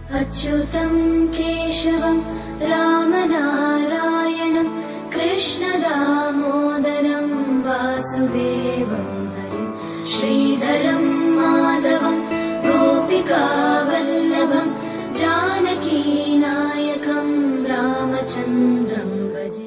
अच्युतं केशवं रामनारायणं कृष्णदामोदरं वासुदेवं हरिं श्रीधरं माधवं गोपिकावल्लभं जानकीनायकं रामचन्द्रं भजे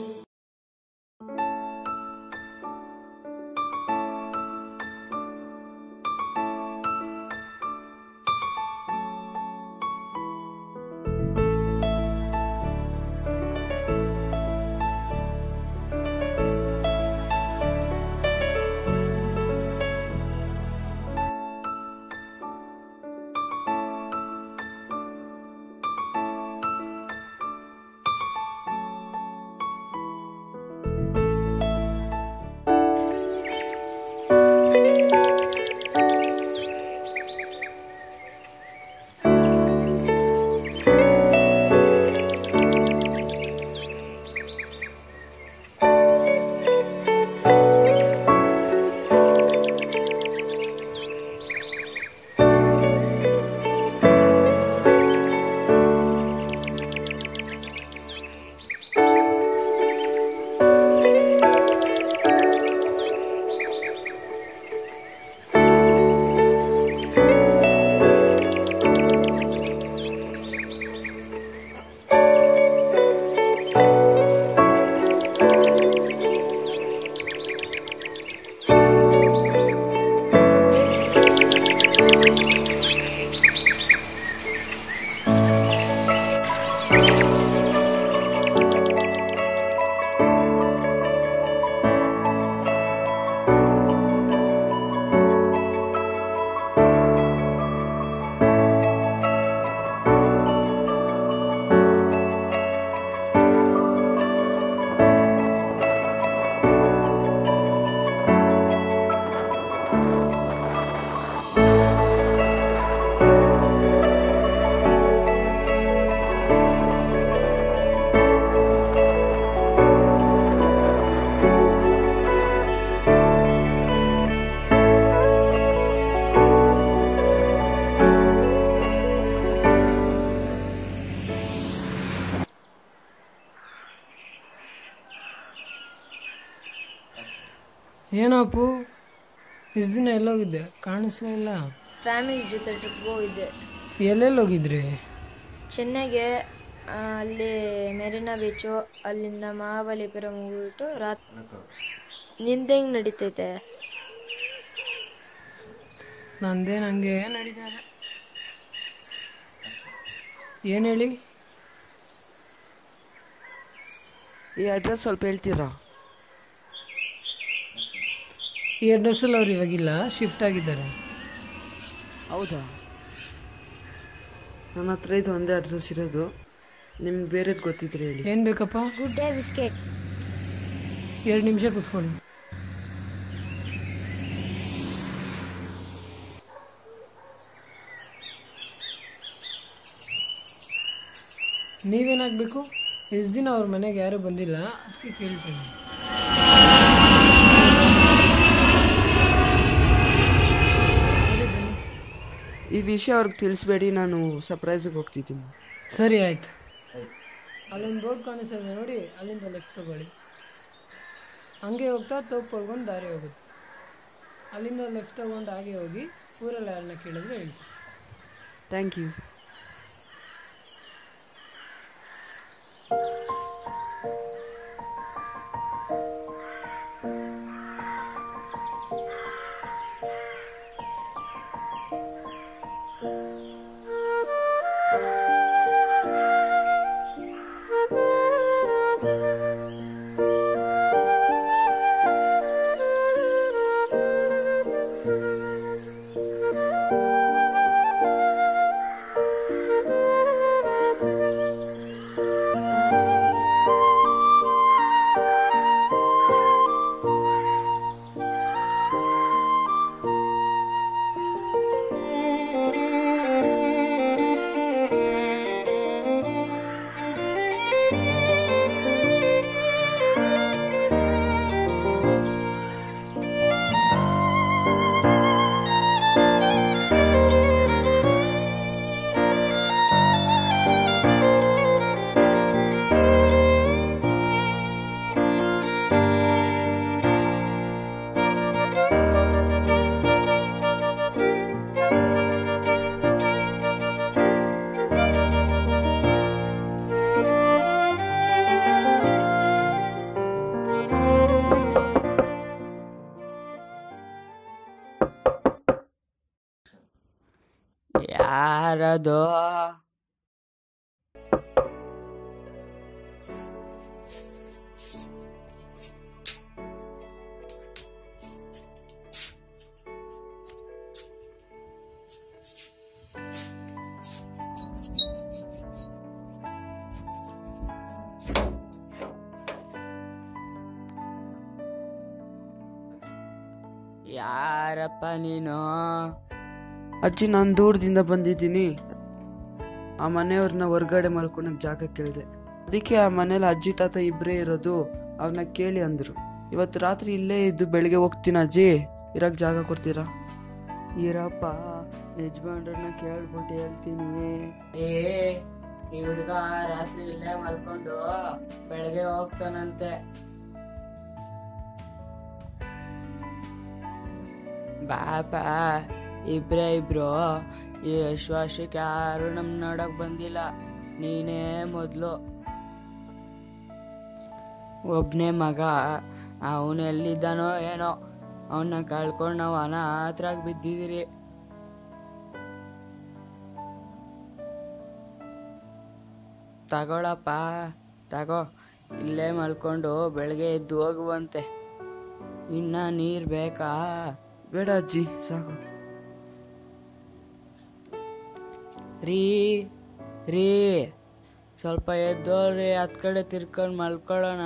ಏನಪ್ಪು ಇಷ್ಟು ದಿನ ಎಲ್ಲೋಗಿದ್ದೆ ಕಾಣಿಸ್ಲೇ ಇಲ್ಲ ಫ್ಯಾಮಿಲಿ ಜೊತೆ ಟ್ರಿಪ್ಗೆ ಹೋಗಿದ್ದೆ ಎಲ್ಲೆಲ್ಲಿ ಹೋಗಿದ್ರಿ ಚೆನ್ನೈಗೆ ಆ, ಅಲ್ಲಿ ಮೆರಿನಾ ಬೀಚು ಅಲ್ಲಿಂದ ಮಹಾಬಲಿಪುರ ಮುಗಿಬಿಟ್ಟು ರಾತ್ರಿ ನಿಮ್ದು ಹೆಂಗ್ ನಡೀತೈತೆ ನಂದೇನು ಹಂಗೆ ನಡೀತಾ ಇದೆ ಏನು ಹೇಳಿ ಈ ಅಡ್ರೆಸ್ ಸ್ವಲ್ಪ ಹೇಳ್ತೀರಾ ಈ ಅಡ್ರೆಸ್ಸಲ್ಲಿ ಅವ್ರು ಇವಾಗಿಲ್ಲ ಶಿಫ್ಟ್ ಆಗಿದ್ದಾರೆ ಹೌದಾ ನನ್ನ ಹತ್ರ ಇದು ಒಂದೇ ಅಡ್ರೆಸ್ ಇರೋದು ನಿಮ್ಗೆ ಬೇರೆದು ಗೊತ್ತಿದ್ರೆ ಹೇಳಿ ಏನು ಬೇಕಪ್ಪ ಗುಡ್ ಡೇ ಬಿಸ್ಕೆಟ್ ಎರಡು ನಿಮಿಷ ಕೂತ್ಕೊಳ್ಳಿ ನೀವೇನಾಗಬೇಕು ಎಷ್ಟು ದಿನ ಅವ್ರ ಮನೆಗೆ ಯಾರೂ ಬಂದಿಲ್ಲ ಅದಕ್ಕೆ ಕೇಳ್ತೀನಿ ಸರಿ ಬನ್ನಿ ಈ ವಿಷಯ ಅವ್ರಿಗೆ ತಿಳಿಸ್ಬೇಡಿ ನಾನು ಸರ್ಪ್ರೈಸಿಗೆ ಹೋಗ್ತಿದ್ದೀನಿ ಸರಿ ಆಯ್ತು ಅಲ್ಲೊಂದು ಬೋರ್ಡ್ ಕಾಣಿಸ್ತದೆ ನೋಡಿ ಅಲ್ಲಿಂದ ಲೆಫ್ಟ್ ತಗೊಳ್ಳಿ ಹಂಗೆ ಹೋಗ್ತಾ ತೋಪ್ ಕೊಡ್ಕೊಂಡು ದಾರಿ ಹೋಗುತ್ತೆ ಅಲ್ಲಿಂದ ಲೆಫ್ಟ್ ತಗೊಂಡು ಹಾಗೆ ಹೋಗಿ ಊರಲ್ಲಿ ಯಾರನ್ನ ಕೇಳಿದ್ರೆ ಹೇಳ್ತೀನಿ ಥ್ಯಾಂಕ್ ಯು ಯಾರದು ಯಾರಪ್ಪ ನೀನು ಅಜ್ಜಿ ನಾನು ದೂರದಿಂದ ಬಂದಿದ್ದೀನಿ ಆ ಮನೆಯವ್ರನ್ನ ಹೊರ್ಗಡೆ ಮಲ್ಕೊಳಕ್ ಜಾಗ ಕೇಳಿದೆ ಅದಕ್ಕೆ ಆ ಮನೇಲಿ ಅಜ್ಜಿ ತಾತ ಇಬ್ಬರೇ ಇರೋದು ಅವ್ರನ್ನ ಕೇಳಿ ಅಂದ್ರು ಇವತ್ತು ರಾತ್ರಿ ಇಲ್ಲೇ ಇದ್ದು ಬೆಳಿಗ್ಗೆ ಹೋಗ್ತೀನಿ ಅಜ್ಜಿ ಇರಕ್ ಜಾಗ ಕೊಡ್ತೀರಾ ಇರಪ್ಪ ಯಜಮಾನ್ರನ್ನ ಕೇಳ್ಬಿಟ್ಟು ಹೇಳ್ತೀನಿ ಏ ಈ ಹುಡುಗ ರಾತ್ರಿ ಇಲ್ಲೇ ಮಲ್ಕೊಂಡು ಬೆಳಗ್ಗೆ ಹೋಗ್ತಾನಂತೆ ಬಾಪ ಇಬ್ರೇ ಇಬ್ರು ಈ ವರ್ಷಕ್ಕೆ ಯಾರು ನಮ್ ನೋಡಕ್ ಬಂದಿಲ್ಲ ನೀನೇ ಮೊದ್ಲು ಒಬ್ನೇ ಮಗ ಅವನು ಎಲ್ಲಿದ್ದಾನೋ ಏನೋ ಅವನ್ನ ಕಳ್ಕೊಂಡು ನಾವು ಅನಾಥರಾಗಿ ಬಿದ್ದಿದ್ದೀರಿ ತಗೊಳಪ್ಪ ತಗೋ ಇಲ್ಲೇ ಮಲ್ಕೊಂಡು ಬೆಳಗ್ಗೆ ಎದ್ದು ಹೋಗುವಂತೆ ಇನ್ನ ನೀರ್ ಬೇಕಾ ಬೇಡ ಅಜ್ಜಿ ಸಾಕು ರೀ ರೀ ಸ್ವಲ್ಪ ಎದ್ದೋಳ್ರಿ ಹತ್ ಕಡೆ ತಿರ್ಕೊಂಡು ಮಲ್ಕೊಳ್ಳೋಣ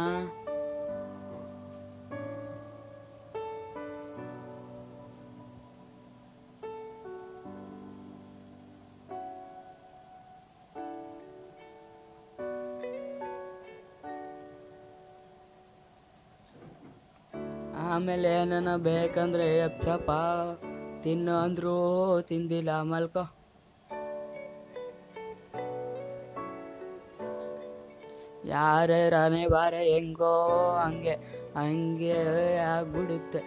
ಆಮೇಲೆ ಏನನ ಬೇಕಂದ್ರೆ ಎಪ್ಸಪ್ಪ ತಿನ್ನು ಅಂದ್ರು ತಿಂದಿಲ್ಲ ಮಲ್ಕೋ ಯಾರೇ ರಾನೆ ಬಾರೆ ಹೆಂಗೋ ಹಂಗೆ ಹಂಗೆ ಆಗ್ಬಿಡುತ್ತೆ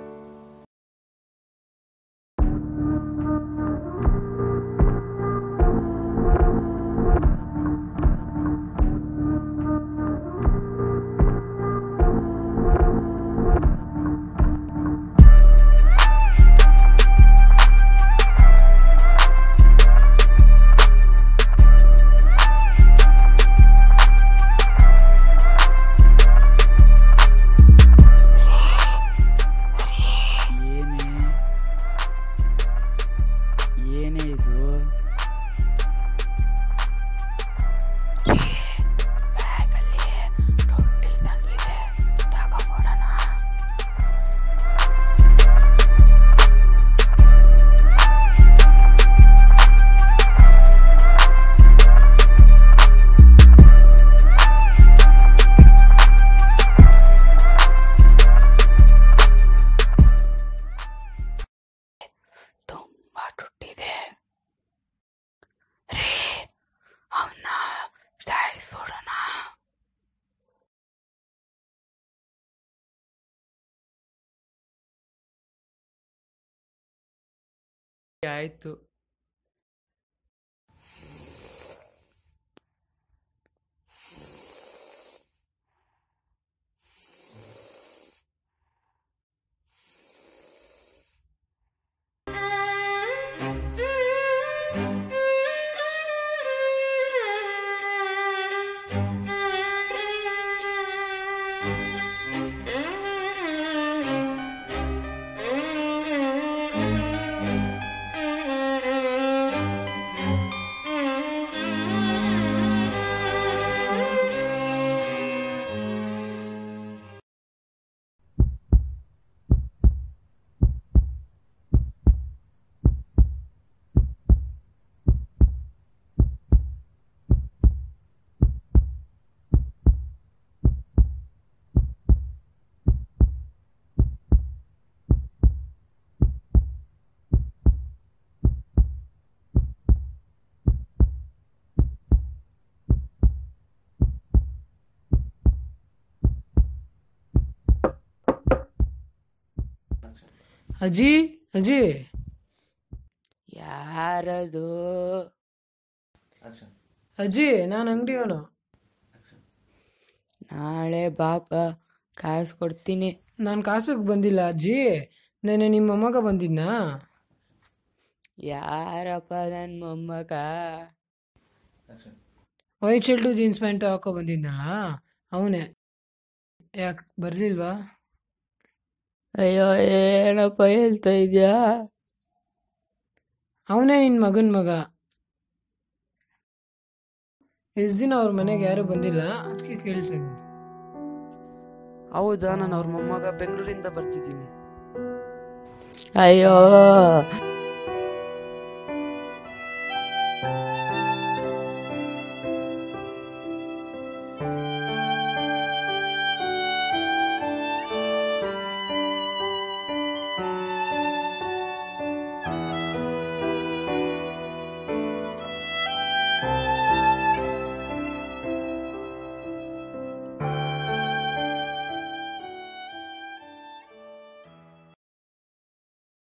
ಏನೇ ಏನೇ ಇದು ತುಂಬಾ ದುಡ್ಡಿದೆ ರೇ ಅವನ್ನ ಸಾಯಿಸ್ಬಿಡೋಣ ಆಯ್ತು ಅಜ್ಜಿ ಅಜ್ಜಿ ಯಾರದು ಅಜ್ಜಿ ನಾನು ಅಂಗಡಿಯವನು ನಾಳೆ ಬಾಪ ಕಾಸು ಕೊಡ್ತೀನಿ ನಾನು ಕಾಸಿಗೆ ಬಂದಿಲ್ಲ ಅಜ್ಜಿ ನೆನೆ ನಿಮ್ಮ ಮೊಮ್ಮಗ ಬಂದಿದ್ನಾ ಯಾರಪ್ಪ ನನ್ನ ಮೊಮ್ಮಗ ವೈಟ್ ಶರ್ಟು ಜೀನ್ಸ್ ಪ್ಯಾಂಟು ಹಾಕೋ ಬಂದಿದ್ದಲ್ಲ ಅವನೇ ಯಾಕೆ ಬರ್ಲಿಲ್ವಾ ಅಯ್ಯೋ ಏನಪ್ಪ ಹೇಳ್ತಾ ಇದ್ಯಾ ಅವನೇ ನಿನ್ನ ಮಗನ ಮಗ ಎಷ್ಟು ದಿನ ಅವ್ರ ಮನೆಗೆ ಯಾರು ಬಂದಿಲ್ಲ ಅದಕ್ಕೆ ಕೇಳ್ತಾ ಇದ್ದೀನಿ ಹೌದಾ ನಾನು ಅವ್ರ ಮೊಮ್ಮಗ ಬೆಂಗಳೂರಿಂದ ಬರ್ತಿದ್ದೀನಿ ಅಯ್ಯೋ